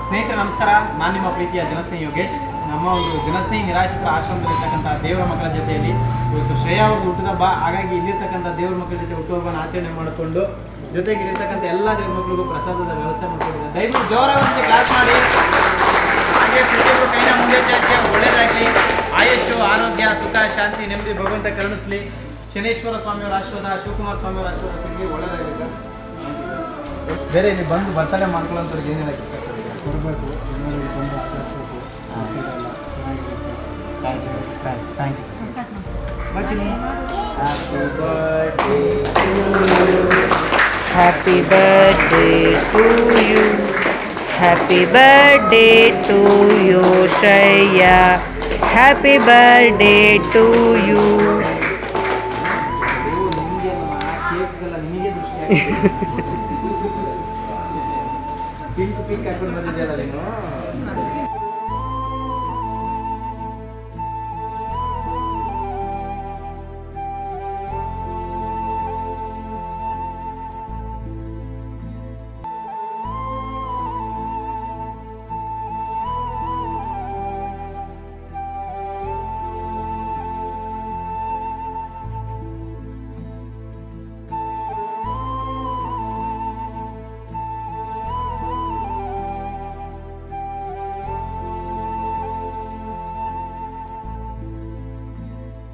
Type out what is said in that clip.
ಸ್ನೇಹಿತರೆ ನಮಸ್ಕಾರ ನಾನು ನಿಮ್ಮ ಪ್ರೀತಿಯ ಜನಸ್ನೇಹಿ ಯೋಗೇಶ್ ನಮ್ಮ ಒಂದು ಜನಸ್ನೇಹಿ ನಿರಾಶ್ರಿತರ ಆಶ್ರಮದಲ್ಲಿರ್ತಕ್ಕಂಥ ದೇವರ ಮಕ್ಕಳ ಜೊತೆಯಲ್ಲಿ ಇವತ್ತು ಶ್ರೇಯಾ ಅವ್ರದ್ದು ಹುಟ್ಟುಹಬ್ಬ ಹಾಗಾಗಿ ಇಲ್ಲಿರ್ತಕ್ಕಂಥ ದೇವರ ಮಕ್ಕಳ ಜೊತೆ ಹುಟ್ಟುಹಬ್ಬನ ಆಚರಣೆ ಮಾಡಿಕೊಂಡು ಜೊತೆಗೆ ಇಲ್ಲಿರ್ತಕ್ಕಂಥ ಎಲ್ಲ ದೇವರ ಮಕ್ಕಳಿಗೂ ಪ್ರಸಾದದ ವ್ಯವಸ್ಥೆ ಮಾಡ್ಕೊಂಡಿದ್ದಾರೆ ದಯವಿಟ್ಟು ಜೋರಾಗಿ ಕ್ಲಾಸ್ ಮಾಡಿ ಹಾಗೆ ಪ್ರತಿಯೊಬ್ಬರು ಕೈನ ಮುಂದೆ ಚಾಚಿ ಒಳ್ಳೇದಾಗಲಿ ಆಯುಷು ಆರೋಗ್ಯ ಸುಖ ಶಾಂತಿ ನೆಮ್ಮದಿ ಭಗವಂತ ಕರುಣಿಸ್ಲಿ ಶನೇಶ್ವರ ಸ್ವಾಮಿಯವರ ಆಶೀರ್ವಾದ ಶಿವಕುಮಾರ ಸ್ವಾಮಿಯವರ ಆಶೀರ್ವಾದ ಸಿಗಲಿ ಒಳ್ಳೇದಾಗಲಿ ಸರ್ ಬೇರೆ ಇಲ್ಲಿ ಬಂದು ಬರ್ತಡೇ ಮಾಡ್ಕೊಳ್ಳೋಂಥವ್ರಿಗೆ ಏನು ಹೇಳಕ್ಕೆ ಇಷ್ಟಪಡ್ತೀರಾ ಕೊಡಬೇಕು ಜನರಿಗೆ ಬಂದು ಆಚರಿಸ್ಬೇಕು ಮಕ್ಕಳೆಲ್ಲ ಚೆನ್ನಾಗಿರುತ್ತೆ thank you sir thank you sir ಬಚಿನಿ happy birthday to you Happy birthday to you. Happy birthday to you, Shreya. Happy birthday to you. ನಿಮಗೆ ಕೇಕ್ಗೆಲ್ಲ ನಿಮಗೆ ದೃಷ್ಟಿ ಪಿಂಕ್ ಪಿಂಕ್ ಹಾಕೊಂಡು ಬಂದಿದ್ದೀಯಲ್ಲ ನೀನು